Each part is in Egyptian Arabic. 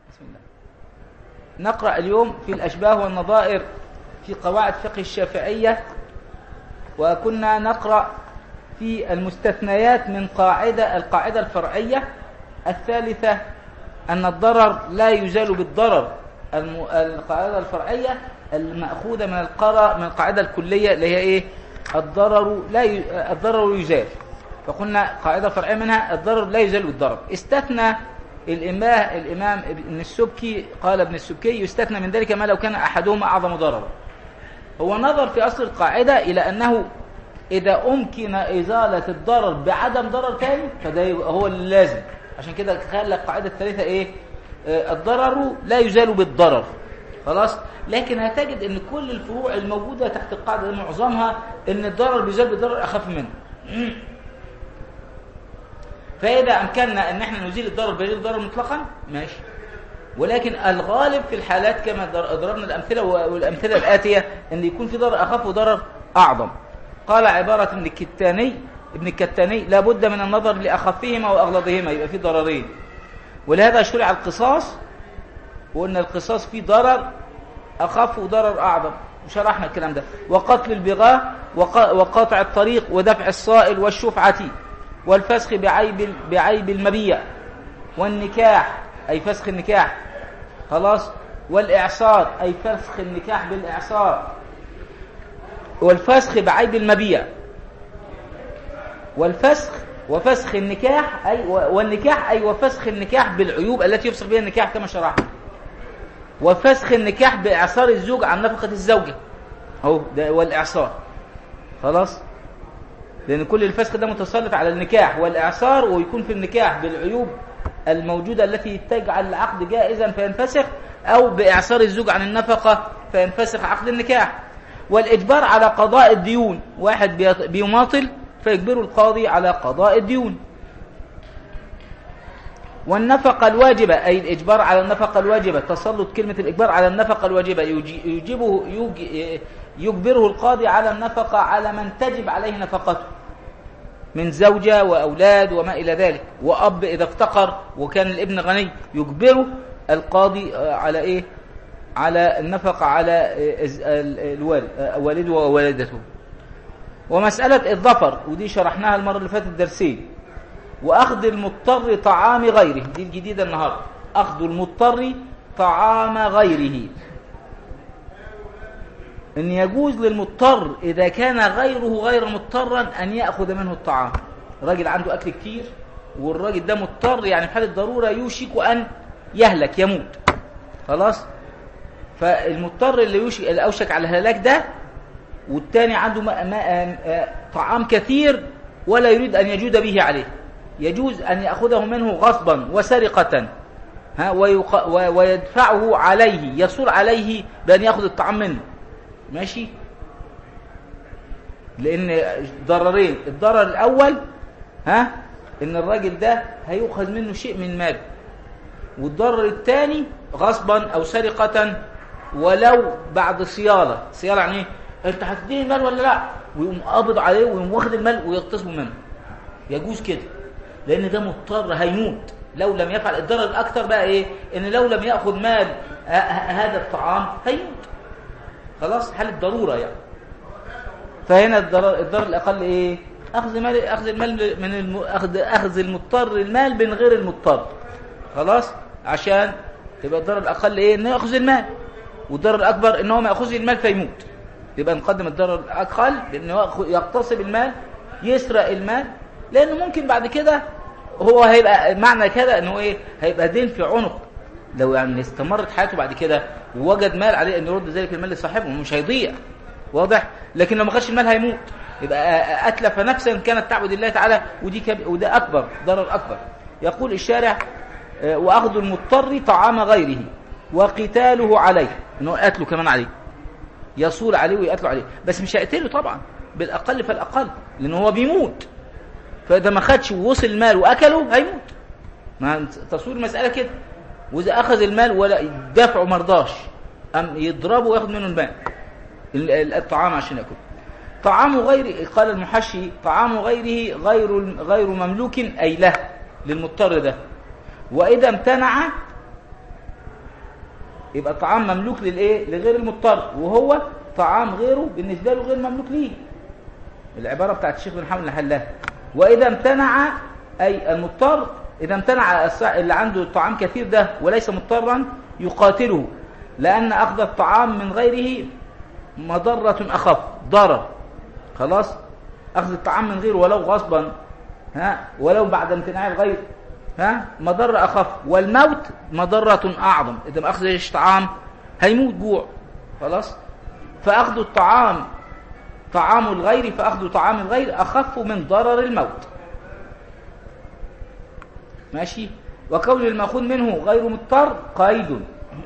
بسم الله نقرأ اليوم في الأشباه والنظائر في قواعد فقه الشافعية وكنا نقرأ في المستثنيات من قاعدة القاعدة الفرعية الثالثة أن الضرر لا يزال بالضرر الم- القاعدة الفرعية المأخوذة من القرى من القاعدة الكلية اللي هي إيه الضرر لا ي... الضرر يزال فقلنا قاعدة فرعية منها الضرر لا يزال بالضرر استثنى الإمام الإمام ابن السبكي قال ابن السبكي يستثنى من ذلك ما لو كان أحدهما أعظم ضررا هو نظر في أصل القاعدة إلى أنه إذا أمكن إزالة الضرر بعدم ضرر تاني فده يبقى هو اللي لازم عشان كده خلى القاعدة الثالثة إيه آه، الضرر لا يزال بالضرر خلاص لكن هتجد ان كل الفروع الموجودة تحت القاعدة دي معظمها ان الضرر بيزال بالضرر اخف منه فإذا أمكننا أن احنا نزيل الضرر بغير الضرر مطلقا ماشي ولكن الغالب في الحالات كما در- ضربنا الأمثلة والأمثلة الآتية أن يكون في ضرر أخف وضرر أعظم قال عبارة ابن الكتاني ابن الكتاني لابد من النظر لأخفهما وأغلظهما يبقى في ضررين ولهذا شرع القصاص وقلنا القصاص فيه ضرر أخف وضرر أعظم وشرحنا الكلام ده وقتل البغاء وق- وقاطع الطريق ودفع الصائل والشفعة والفسخ بعيب بعيب المبيع والنكاح أي فسخ النكاح خلاص والإعصار أي فسخ النكاح بالإعصار والفسخ بعيب المبيع والفسخ وفسخ النكاح أي والنكاح أي وفسخ النكاح بالعيوب التي يفسخ بها النكاح كما شرحنا وفسخ النكاح بإعصار الزوج عن نفقة الزوجة أهو ده والإعصار خلاص لأن كل الفسخ ده متسلط على النكاح والإعصار ويكون في النكاح بالعيوب الموجودة التي تجعل العقد جائزا فينفسخ أو بإعصار الزوج عن النفقة فينفسخ عقد النكاح والإجبار على قضاء الديون واحد بيط- بيماطل فيجبره القاضي على قضاء الديون والنفقة الواجبة أي الإجبار على النفقة الواجبة تسلط كلمة الإجبار على النفقة الواجبة يجي- يجيبه يج- يجبره القاضي على النفقة على من تجب عليه نفقته من زوجة وأولاد وما إلى ذلك وأب إذا افتقر وكان الابن غني يجبره القاضي آه، على إيه على النفقة على آه، الز- ال- الوالد آه، والده ووالدته ومسألة الظفر ودي شرحناها المرة اللي فاتت درسين وأخذ المضطر طعام غيره دي الجديدة النهاردة أخذ المضطر طعام غيره أن يجوز للمضطر إذا كان غيره غير مضطرا أن يأخذ منه الطعام راجل عنده أكل كتير والراجل ده مضطر يعني في حالة ضرورة يوشك أن يهلك يموت خلاص فالمضطر اللي يوشك اللي أوشك على الهلاك ده والتاني عنده ما ما آه، طعام كثير ولا يريد أن يجود به عليه يجوز أن يأخذه منه غصبا وسرقة ها ويق... و- ويدفعه عليه يصور عليه بأن يأخذ الطعام منه ماشي لأن ضررين الضرر الأول ها إن الراجل ده هيؤخذ منه شيء من ماله والضرر الثاني غصبا أو سرقة ولو بعد صيانة صيانة يعني ايه انت هتديني المال ولا لا ويقوم قابض عليه ويقوم واخد المال ويغتصبه منه يجوز كده لان ده مضطر هيموت لو لم يفعل الضرر الاكثر بقى ايه ان لو لم ياخذ مال ه- ه- هذا الطعام هيموت خلاص حاله ضروره يعني فهنا الضرر الضرر الاقل ايه اخذ مال اخذ المال من الم... اخذ اخذ المضطر المال من غير المضطر خلاص عشان تبقى الضرر الاقل ايه انه ياخذ المال والضرر الاكبر ان هو ما ياخذش المال فيموت يبقى نقدم الضرر الاقل بانه يأخذ- يغتصب المال يسرق المال لانه ممكن بعد كده هو هيبقى معنى كده انه ايه هيبقى دين في عنق لو يعني استمرت حياته بعد كده ووجد مال عليه ان يرد ذلك المال لصاحبه مش هيضيع واضح لكن لو ما خدش المال هيموت يبقى اتلف نفسا كانت تعبد الله تعالى ودي كب... وده اكبر ضرر اكبر يقول الشارع آه، واخذ المضطر طعام غيره وقتاله عليه انه قتله كمان عليه يصول عليه ويقتله عليه بس مش هيقتله طبعا بالاقل فالاقل لان هو بيموت فاذا ما خدش ووصل المال واكله هيموت ما تصوير المساله كده واذا اخذ المال ولا دفعه مرضاش ام يضربه وياخد منه المال ال- ال- الطعام عشان ياكل طعام غير قال المحشي طعام غيره غير غير مملوك اي له للمضطر ده واذا امتنع يبقى الطعام مملوك للايه لغير المضطر وهو طعام غيره بالنسبه له غير مملوك ليه العباره بتاعت الشيخ بن حمد الحلاج واذا امتنع اي المضطر اذا امتنع الص- اللي عنده طعام كثير ده وليس مضطرا يقاتله لان اخذ الطعام من غيره مضره اخف ضرر خلاص اخذ الطعام من غيره ولو غصبا ها ولو بعد امتناع الغير ها مضرة أخف والموت مضرة أعظم إذا ما أخذش طعام هيموت جوع خلاص فأخذ الطعام طعام الغير فأخذ طعام الغير أخف من ضرر الموت ماشي وكون المأخوذ منه غير مضطر قيد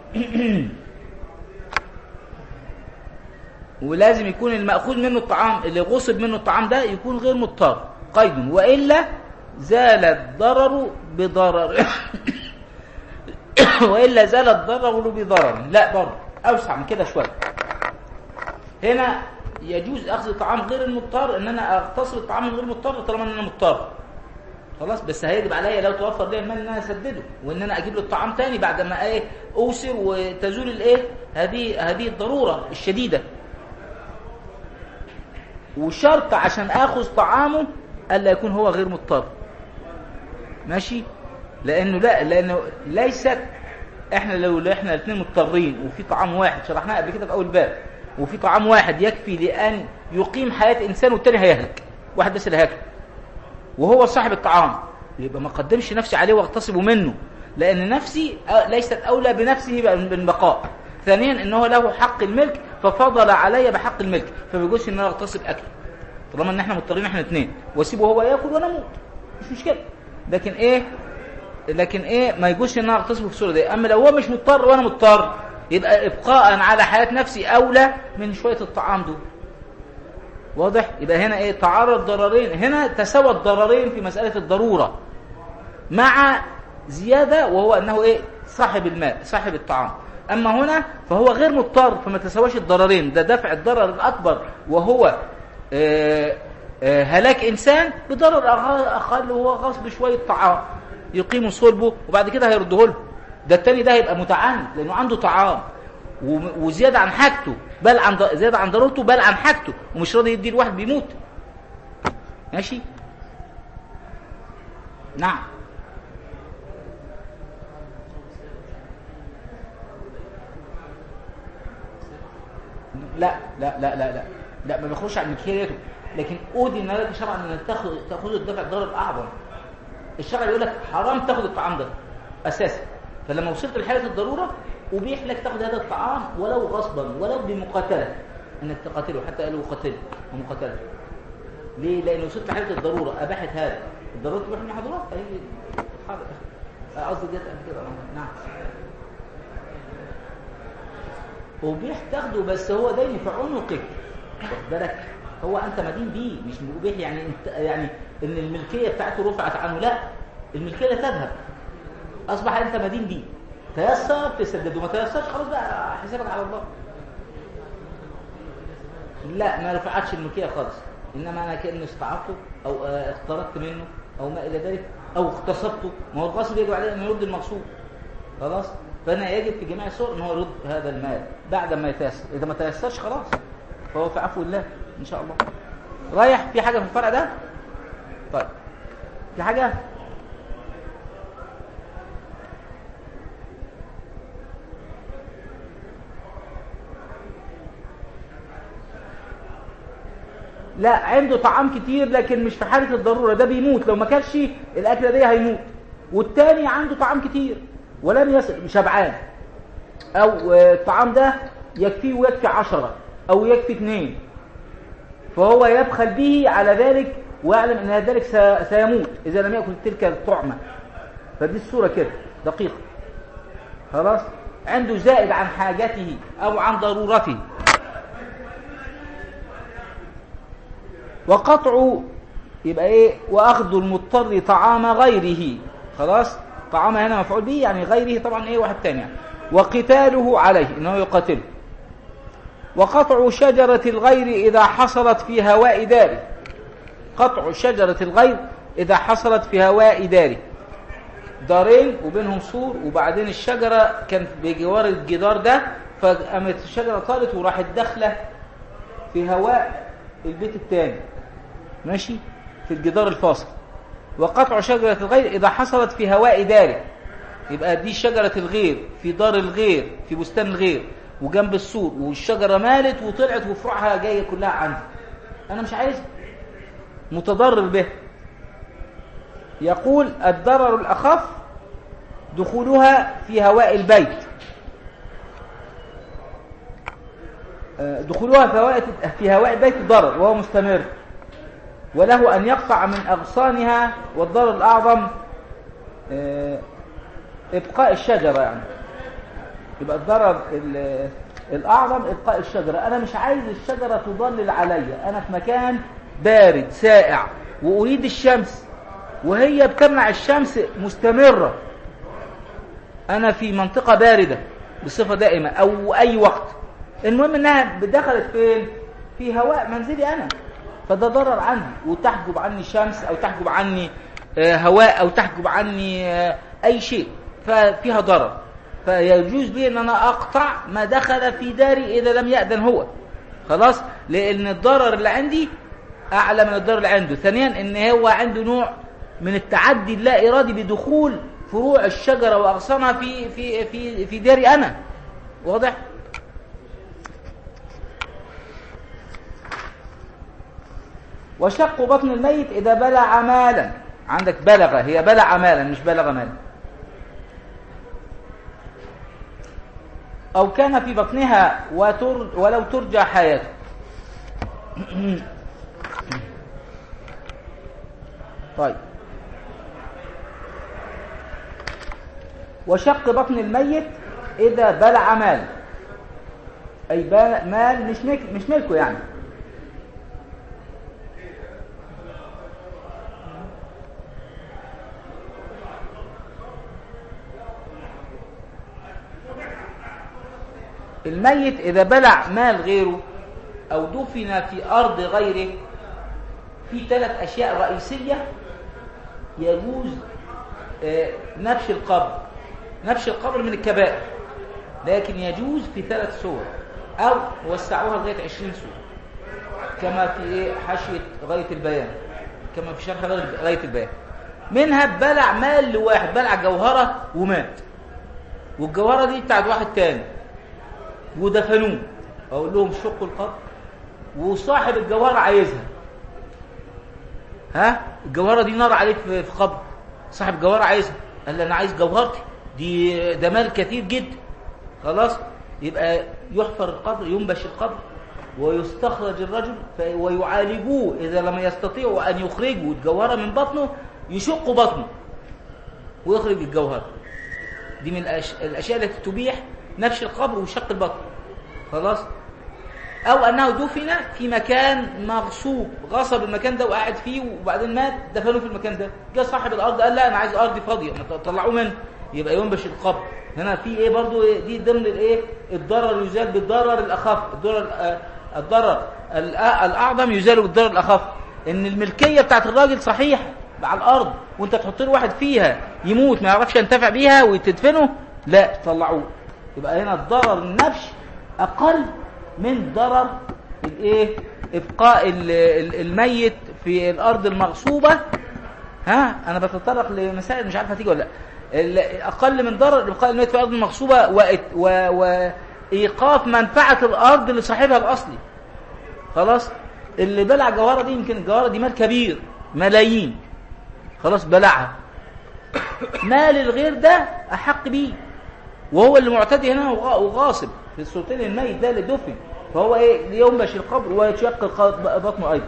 ولازم يكون المأخوذ منه الطعام اللي غصب منه الطعام ده يكون غير مضطر قيد وإلا زال الضرر بضرر وإلا زال الضرر بضرر لا برضه أوسع من كده شوية هنا يجوز أخذ طعام غير المضطر إن أنا أغتصب الطعام الغير مضطر طالما إن أنا مضطر خلاص بس هيجب عليا لو توفر لي المال ان انا اسدده وان انا اجيب له الطعام تاني بعد ما ايه اوسر وتزول الايه هذه هذه الضروره الشديده وشرط عشان اخذ طعامه الا يكون هو غير مضطر ماشي لانه لا لانه ليست احنا لو لو احنا الاثنين مضطرين وفي طعام واحد شرحناه قبل كده في اول باب وفي طعام واحد يكفي لان يقيم حياه انسان والتاني هيهلك واحد بس اللي هياكل وهو صاحب الطعام يبقى ما قدمش نفسي عليه واغتصبه منه لان نفسي أ- ليست اولى بنفسه بالبقاء ثانيا ان هو له حق الملك ففضل علي بحق الملك فما يجوزش ان انا اغتصب اكله طالما ان احنا مضطرين احنا الاثنين واسيبه هو ياكل وانا اموت مش مشكله لكن ايه لكن ايه ما يجوزش ان انا اغتصبه في الصوره دي اما لو هو مش مضطر وانا مضطر يبقى ابقاء على حياه نفسي اولى من شويه الطعام دول واضح يبقى هنا ايه تعارض ضررين هنا تساوى الضررين في مساله الضروره مع زياده وهو انه ايه صاحب الماء صاحب الطعام اما هنا فهو غير مضطر فما تساواش الضررين ده دفع الضرر الاكبر وهو آه، آه، هلاك انسان بضرر أغ- اقل وهو غصب شويه طعام يقيم صلبه وبعد كده هيرده له ده التاني ده هيبقى متعمد لانه عنده طعام وم- وزياده عن حاجته بل عن ض- زياده عن ضرورته بل عن حاجته ومش راضي يدي الواحد بيموت ماشي نعم لا لا لا لا لا لا ما بيخش على ملكيته لكن اودي ان لك شرعا ان تاخذ تاخذ الدفع الضرر الاعظم الشرع يقول لك حرام تاخذ الطعام ده اساسا فلما وصلت لحاله الضروره ابيح لك تاخذ هذا الطعام ولو غصبا ولو بمقاتله انك تقاتله حتى قالوا قتل ومقاتله ليه؟ لان وصلت لحاله الضروره اباحت هذا الضروره تبيح المحظورات هي حاضر آه، قصدي ديت قبل كده آه، نعم أبيح تاخده بس هو دين في عنقك واخد بالك هو أنت مدين بيه مش مبيح يعني انت يعني إن الملكية بتاعته رفعت عنه لا الملكية لا تذهب أصبح أنت مدين بيه تيسر تسدده ما تيسرش خلاص بقى حسابك على الله لا ما رفعتش الملكية خالص إنما أنا كأني استعرته أو آه، اقترضت منه أو ما إلى ذلك أو اغتصبته ما هو الغاصب يجب عليه أن يرد المغصوب خلاص فأنا يجب في جميع الصور أن هو يرد هذا المال بعد ما يتيسر إذا ما تيسرش خلاص فهو في عفو الله إن شاء الله رايح في حاجة في الفرع ده طيب في حاجة لا عنده طعام كتير لكن مش في حالة الضرورة ده بيموت لو ما كانش الأكلة دي هيموت والتاني عنده طعام كتير ولم يصل شبعان أو آه، الطعام ده يكفيه ويكفي عشرة أو يكفي اثنين فهو يبخل به على ذلك ويعلم أن ذلك س- سيموت إذا لم يأكل تلك الطعمة فدي الصورة كده دقيقة خلاص عنده زائد عن حاجته أو عن ضرورته وقطع يبقى ايه واخذ المضطر طعام غيره خلاص طعام هنا مفعول به يعني غيره طبعا ايه واحد تاني يعني وقتاله عليه انه يقاتله وقطع شجرة الغير إذا حصلت في هواء داره قطع شجرة الغير إذا حصلت في هواء داره دارين وبينهم سور وبعدين الشجرة كانت بجوار الجدار ده فقامت الشجرة طالت وراحت داخلة في هواء البيت الثاني ماشي في الجدار الفاصل وقطع شجرة الغير إذا حصلت في هواء داره يبقى دي شجرة الغير في دار الغير في بستان الغير وجنب السور والشجرة مالت وطلعت وفروعها جاية كلها عندي أنا مش عايز متضرر به يقول الضرر الأخف دخولها في هواء البيت دخولها في هواء في هواء البيت ضرر وهو مستمر وله أن يقطع من أغصانها والضرر الأعظم إبقاء الشجرة يعني يبقى الضرر الأعظم إبقاء الشجرة أنا مش عايز الشجرة تضلل عليا أنا في مكان بارد سائع وأريد الشمس وهي بتمنع الشمس مستمرة أنا في منطقة باردة بصفة دائمة أو أي وقت المهم أنها دخلت فين في هواء منزلي أنا فده ضرر عندي وتحجب عني شمس أو تحجب عني هواء أو تحجب عني أي شيء ففيها ضرر فيجوز لي ان انا اقطع ما دخل في داري اذا لم يأذن هو خلاص لان الضرر اللي عندي اعلى من الضرر اللي عنده ثانيا ان هو عنده نوع من التعدي اللا ارادي بدخول فروع الشجره واغصانها في في في في داري انا واضح وشق بطن الميت اذا بلع مالا عندك بلغ هي بلع مالا مش بلغ مالا أو كان في بطنها وتر ولو ترجى حياته طيب وشق بطن الميت إذا بلع مال أي مال مش ملك مش ملكه يعني الميت إذا بلع مال غيره أو دفن في أرض غيره في ثلاث أشياء رئيسية يجوز نبش القبر نبش القبر من الكبائر لكن يجوز في ثلاث صور أو وسعوها لغاية عشرين صورة كما في حاشية غاية البيان كما في شرح غاية البيان منها بلع مال لواحد بلع جوهرة ومات والجوهرة دي بتاعت واحد تاني ودفنوه اقول لهم شقوا القبر وصاحب الجوهره عايزها ها الجوهره دي نار عليك في قبر صاحب الجوهره عايزها قال لي انا عايز جوهرتي دي ده مال كثير جدا خلاص يبقى يحفر القبر ينبش القبر ويستخرج الرجل ويعالجوه اذا لم يستطيعوا ان يخرجوا الجوهره من بطنه يشقوا بطنه ويخرج الجوهره دي من الاشياء التي تبيح نفش القبر وشق البطن خلاص او انه دفن في مكان مغصوب غصب المكان ده وقاعد فيه وبعدين مات دفنوه في المكان ده جه صاحب الارض قال لا انا عايز ارضي فاضيه ما طلعوه منه يبقى ينبش القبر هنا في ايه برضو دي ضمن الايه الضرر يزال بالضرر الاخف الضرر الضرر الاعظم يزال بالضرر الاخف ان الملكيه بتاعت الراجل صحيح على الارض وانت تحط له واحد فيها يموت ما يعرفش ينتفع بيها وتدفنه لا طلعوه يبقى هنا الضرر النبش اقل من ضرر الايه ابقاء الميت في الارض المغصوبه ها انا بتطرق لمسائل مش عارف هتيجي ولا لا اقل من ضرر ابقاء الميت في الارض المغصوبه وايقاف منفعه الارض لصاحبها الاصلي خلاص اللي بلع الجوهره دي يمكن الجوهره دي مال كبير ملايين خلاص بلعها مال الغير ده احق بيه وهو اللي معتدي هنا وغاصب في الصورتين الميت ده اللي دفن فهو ايه ينبش القبر ويشق بطنه ايضا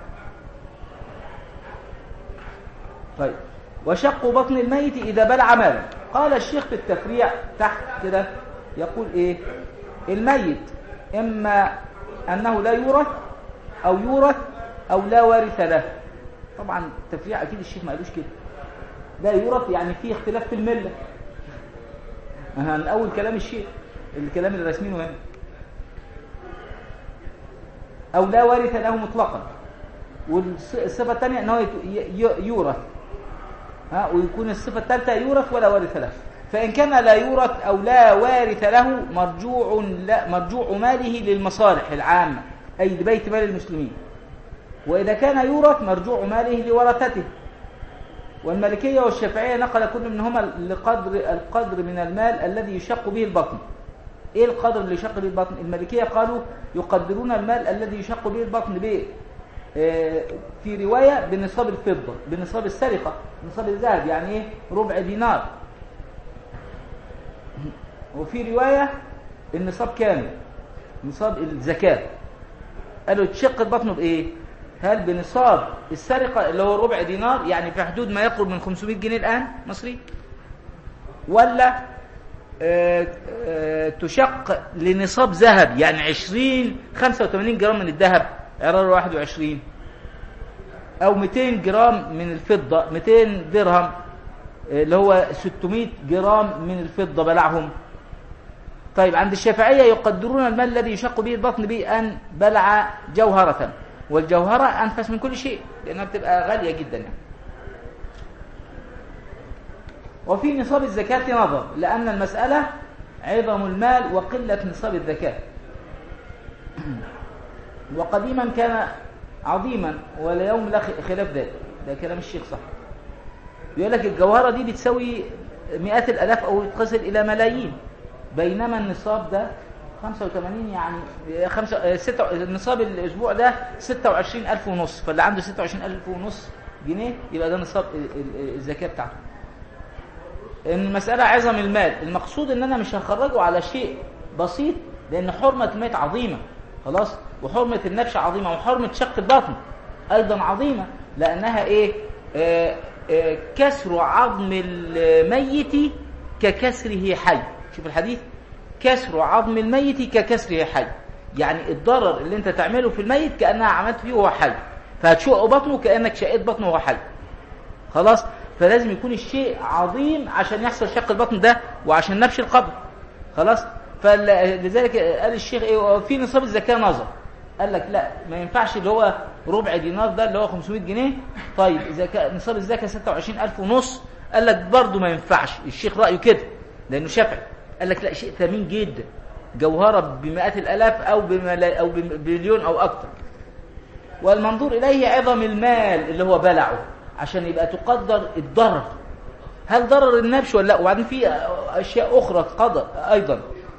طيب وشق بطن الميت اذا بلع مالا قال الشيخ في التفريع تحت كده يقول ايه الميت اما انه لا يورث او يورث او لا وارث له طبعا التفريع اكيد الشيخ ما قالوش كده لا يورث يعني فيه اختلاف في المله من اول كلام الشيخ الكلام اللي راسمينه هنا او لا وارث له مطلقا والصفه الثانيه انه يورث ها ويكون الصفة الثالثة يورث ولا وارث له فإن كان لا يورث أو لا وارث له مرجوع لا مرجوع ماله للمصالح العامة أي لبيت مال المسلمين وإذا كان يورث مرجوع ماله لورثته والمالكية والشافعية نقل كل منهما لقدر القدر من المال الذي يشق به البطن ايه القدر اللي يشق به البطن المالكية قالوا يقدرون المال الذي يشق به البطن بايه آه، في رواية بنصاب الفضة بنصاب السرقة بنصاب الذهب يعني ايه ربع دينار وفي رواية النصاب كامل نصاب الزكاة قالوا تشق البطن بايه هل بنصاب السرقة اللي هو ربع دينار يعني في حدود ما يقرب من 500 جنيه الآن مصري ولا آه، آه، تشق لنصاب ذهب يعني 20 85 جرام من الذهب عرار 21 او 200 جرام من الفضة 200 درهم آه، اللي هو 600 جرام من الفضة بلعهم طيب عند الشافعية يقدرون المال الذي يشق به البطن بأن بلع جوهرة والجوهرة أنفس من كل شيء لأنها بتبقى غالية جدا يعني. وفي نصاب الزكاة نظر لأن المسألة عظم المال وقلة نصاب الزكاة وقديما كان عظيما وليوم لا خلاف ذلك ده كلام الشيخ صح يقول لك الجوهرة دي بتساوي مئات الألاف أو تصل إلى ملايين بينما النصاب ده 85 يعني خمسة ستة النصاب الأسبوع ده 26000 ونص فاللي عنده 26000 ونص جنيه يبقى ده نصاب الزكاة بتاعته ان المسألة عظم المال المقصود ان انا مش هخرجه على شيء بسيط لان حرمة الميت عظيمة خلاص وحرمة النبش عظيمة وحرمة شق البطن ايضا عظيمة لانها ايه آه آه كسر عظم الميت ككسره حي شوف الحديث كسر عظم الميت ككسره حي يعني الضرر اللي انت تعمله في الميت كأنها عملت فيه وهو حي فهتشق بطنه كأنك شقيت بطنه وهو حي خلاص فلازم يكون الشيء عظيم عشان يحصل شق البطن ده وعشان نبش القبر خلاص فلذلك قال الشيخ ايه في نصاب الزكاه نظر قال لك لا ما ينفعش اللي هو ربع دينار ده اللي هو 500 جنيه طيب زكاه نصاب الزكاه 26000 ونص قال لك برضه ما ينفعش الشيخ رايه كده لانه شافعي قال لك لا شيء ثمين جدا جوهره بمئات الالاف او بملا او بمليون او اكثر والمنظور اليه عظم المال اللي هو بلعه عشان يبقى تقدر الضرر هل ضرر النبش ولا لا وبعدين في اشياء اخرى قدر ايضا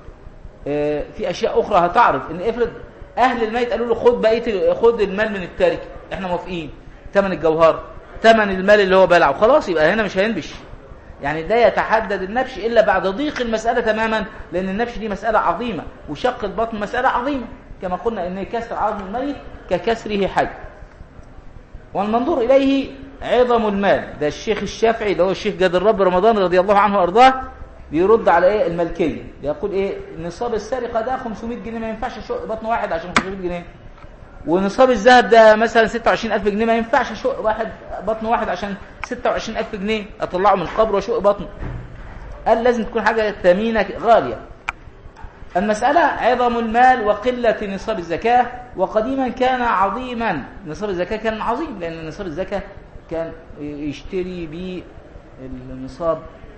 في اشياء اخرى هتعرف ان افرض اهل الميت قالوا له خد بقيه خد المال من التارك احنا موافقين ثمن الجوهر ثمن المال اللي هو بلعه خلاص يبقى هنا مش هينبش يعني لا يتحدد النبش الا بعد ضيق المساله تماما لان النبش دي مساله عظيمه وشق البطن مساله عظيمه كما قلنا ان كسر عظم الميت ككسره حي والمنظور اليه عظم المال ده الشيخ الشافعي ده هو الشيخ جاد الرب رمضان رضي الله عنه وارضاه بيرد على ايه الملكيه بيقول ايه نصاب السرقه ده 500 جنيه ما ينفعش اشق بطن واحد عشان 500 جنيه ونصاب الذهب ده مثلا 26000 جنيه ما ينفعش اشق واحد بطن واحد عشان 26000 جنيه اطلعه من القبر واشق بطنه قال لازم تكون حاجه ثمينه غاليه المسألة عظم المال وقلة نصاب الزكاة وقديما كان عظيما نصاب الزكاة كان عظيم لأن نصاب الزكاة كان يشتري بيه النصاب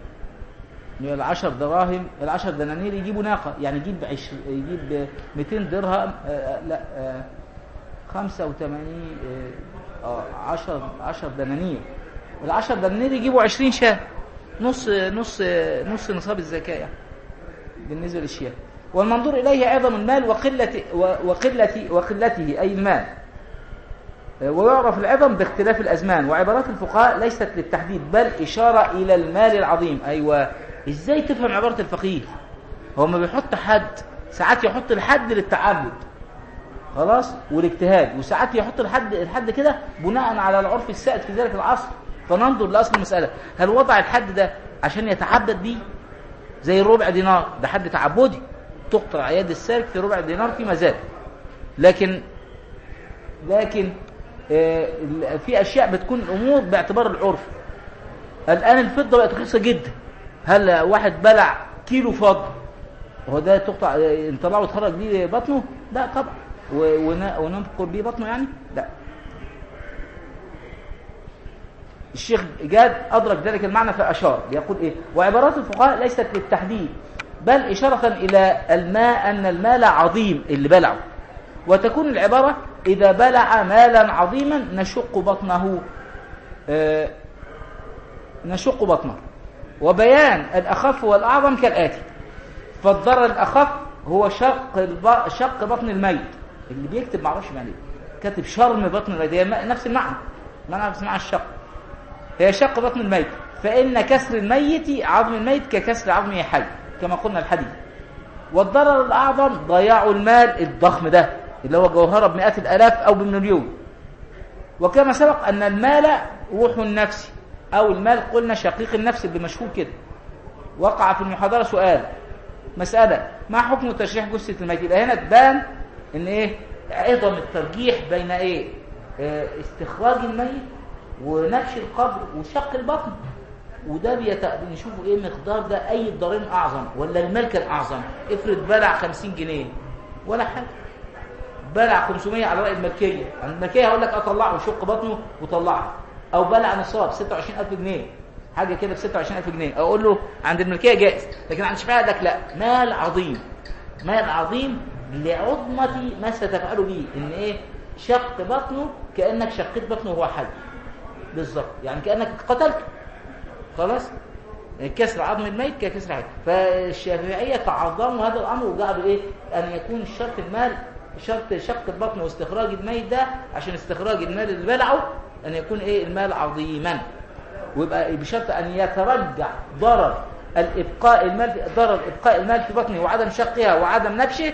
العشر دراهم العشر دنانير يجيبوا ناقة يعني يجيب عش... يجيب 200 درهم آه لا آه 85 اه 10 10 دنانير العشر دنانير يجيبوا 20 شاه نص نص نص نصاب الزكاة يعني بالنسبة للشياه والمنظور إليه عظم المال وقلة وقلة وقلته أي المال ويعرف العظم باختلاف الأزمان وعبارات الفقهاء ليست للتحديد بل إشارة إلى المال العظيم أيوة إزاي تفهم عبارة الفقيه هو ما بيحط حد ساعات يحط الحد للتعبد خلاص والاجتهاد وساعات يحط الحد الحد كده بناء على العرف السائد في ذلك العصر فننظر لأصل المسألة هل وضع الحد ده عشان يتعبد بيه زي الربع دينار ده حد تعبدي تقطع يد السارق في ربع دينار في مزاد لكن لكن في اشياء بتكون الامور باعتبار العرف الان الفضه بقت رخيصه جدا هل واحد بلع كيلو فضه هو ده تقطع نطلعه وتخرج بيه بطنه لا طبعا وننقر بيه بطنه يعني لا الشيخ جاد أدرك ذلك المعنى فأشار يقول إيه وعبارات الفقهاء ليست للتحديد بل إشارة إلى الماء أن المال عظيم اللي بلعه وتكون العبارة إذا بلع مالا عظيما نشق بطنه آه نشق بطنه وبيان الأخف والأعظم كالآتي فالضرر الأخف هو شق الب... شق بطن الميت اللي بيكتب معرفش معنى كاتب شرم بطن الميت هي نفس المعنى معنى اسمها الشق هي شق بطن الميت فإن كسر الميت عظم الميت ككسر عظم حي كما قلنا الحديث والضرر الأعظم ضياع المال الضخم ده اللي هو جوهرة بمئات الألاف أو بمليون وكما سبق أن المال روح النفس أو المال قلنا شقيق النفس اللي مشهور كده وقع في المحاضرة سؤال مسألة ما حكم ترشيح جثة الميت يبقى هنا تبان ان ايه عظم الترجيح بين ايه اه استخراج الميت ونكش القبر وشق البطن وده بيت... بنشوفوا ايه مقدار ده اي الضرين اعظم ولا المال كان اعظم افرض بلع 50 جنيه ولا حاجه بلع 500 على رأي الملكيه عند الملكيه هقول لك اطلعه وشق بطنه وطلعه او بلع نصاب 26000 جنيه حاجه كده ب 26000 جنيه اقول له عند الملكيه جائز لكن عند الشافعيه لك لا مال عظيم مال عظيم لعظمه ما ستفعل به ان ايه شق بطنه كانك شقيت بطنه وهو حي بالظبط يعني كانك قتلته خلاص كسر عظم الميت ككسر حي فالشافعيه تعظموا هذا الامر وجعلوا ايه ان يكون شرط المال شرط شق البطن واستخراج الميت ده عشان استخراج المال اللي بلعه ان يكون ايه المال عظيما ويبقى بشرط ان يترجع ضرر الابقاء المال ضرر ابقاء المال في بطنه وعدم شقها وعدم نبشه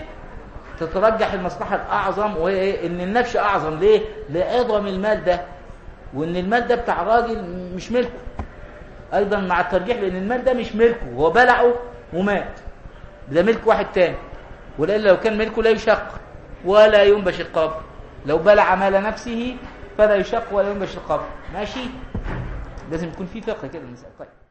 تترجح المصلحه الاعظم وهي ايه ان النبش اعظم ليه لعظم المال ده وان المال ده بتاع راجل مش ملكه ايضا مع الترجيح لان المال ده مش ملكه هو بلعه ومات ده ملك واحد تاني ولأن لو كان ملكه لا يشق ولا ينبش القبر لو بلع مال نفسه فلا يشق ولا ينبش القبر ماشي لازم يكون في فقه كده طيب